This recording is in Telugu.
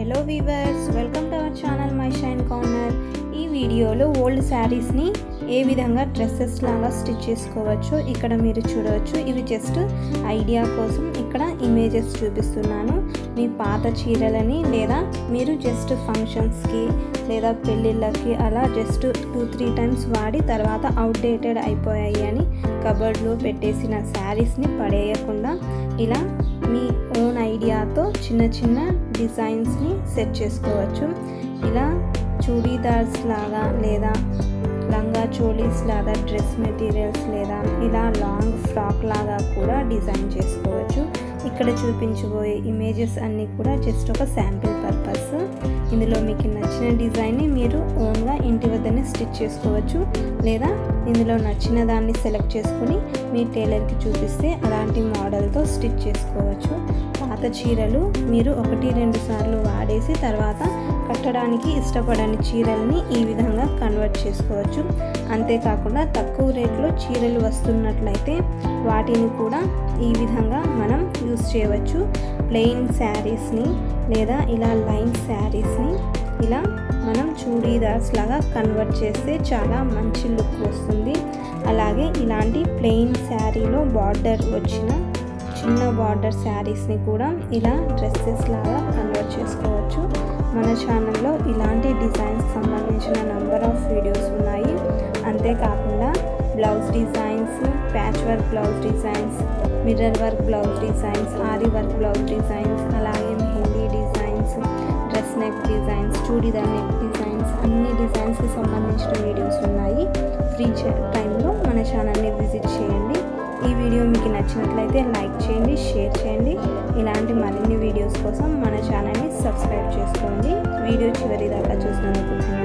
hello viewers welcome to our channel my shine corner ఈ వీడియోలో ఓల్డ్ శారీస్ని ఏ విధంగా డ్రెస్సెస్ లాగా స్టిచ్ చేసుకోవచ్చు ఇక్కడ మీరు చూడవచ్చు ఇవి జస్ట్ ఐడియా కోసం ఇక్కడ ఇమేజెస్ చూపిస్తున్నాను మీ పాత చీరలని లేదా మీరు జస్ట్ ఫంక్షన్స్కి లేదా పెళ్ళిళ్ళకి అలా జస్ట్ టూ త్రీ టైమ్స్ వాడి తర్వాత అవుట్డేటెడ్ అయిపోయాయి అని కబర్డ్లో పెట్టేసిన శారీస్ని పడేయకుండా ఇలా మీ ఓన్ ఐడియాతో చిన్న చిన్న డిజైన్స్ని సెట్ చేసుకోవచ్చు ఇలా చూడీదార్స్ లాగా లేదా లంగా చోలీస్ లాగా డ్రెస్ మెటీరియల్స్ లేదా ఇలా లాంగ్ ఫ్రాక్ లాగా కూడా డిజైన్ చేసుకోవచ్చు ఇక్కడ చూపించబోయే ఇమేజెస్ అన్నీ కూడా జస్ట్ ఒక శాంపిల్ పర్పస్ ఇందులో మీకు నచ్చిన డిజైన్ని మీరు ఓన్గా ఇంటి వద్దనే స్టిచ్ చేసుకోవచ్చు లేదా ఇందులో నచ్చిన దాన్ని సెలెక్ట్ చేసుకుని మీ టైలర్కి చూపిస్తే అలాంటి మోడల్తో స్టిచ్ చేసుకోవచ్చు పాత చీరలు మీరు ఒకటి రెండు సార్లు వాడేసి తర్వాత కట్టడానికి ఇష్టపడని చీరల్ని ఈ విధంగా కన్వర్ట్ చేసుకోవచ్చు అంతేకాకుండా తక్కువ రేట్లో చీరలు వస్తున్నట్లయితే వాటిని కూడా ఈ విధంగా మనం యూస్ చేయవచ్చు ప్లెయిన్ శారీస్ని లేదా ఇలా లైన్ శారీస్ని ఇలా మనం చూడీదార్స్ లాగా కన్వర్ట్ చేస్తే చాలా మంచి లుక్ వస్తుంది అలాగే ఇలాంటి ప్లెయిన్ శారీలో బార్డర్ వచ్చిన చిన్న బార్డర్ శారీస్ని కూడా ఇలా డ్రెస్సెస్ లాగా కన్వర్ట్ చేసుకోవచ్చు మన ఛానల్లో ఇలాంటి డిజైన్స్ సంబంధించిన నెంబర్ ఆఫ్ వీడియోస్ ఉన్నాయి అంతేకాకుండా blouse designs patch work blouse designs mirror work blouse designs aari work blouse designs అలాగే mehndi designs dress neck designs churidar neck designs అన్ని డిజైన్స్కి సంబంధించిన వీడియోస్ ఉన్నాయి ఫ్రీ టైంలో మన ఛానల్ని విజిట్ చేయండి ఈ వీడియో మీకు నచ్చినట్లయితే లైక్ చేయండి షేర్ చేయండి ఇలాంటి మరిన్ని వీడియోస్ కోసం మన ఛానల్ని సబ్స్క్రైబ్ చేసుకోండి వీడియో చివరి దాకా చూసినందుకు ధన్యవాదాలు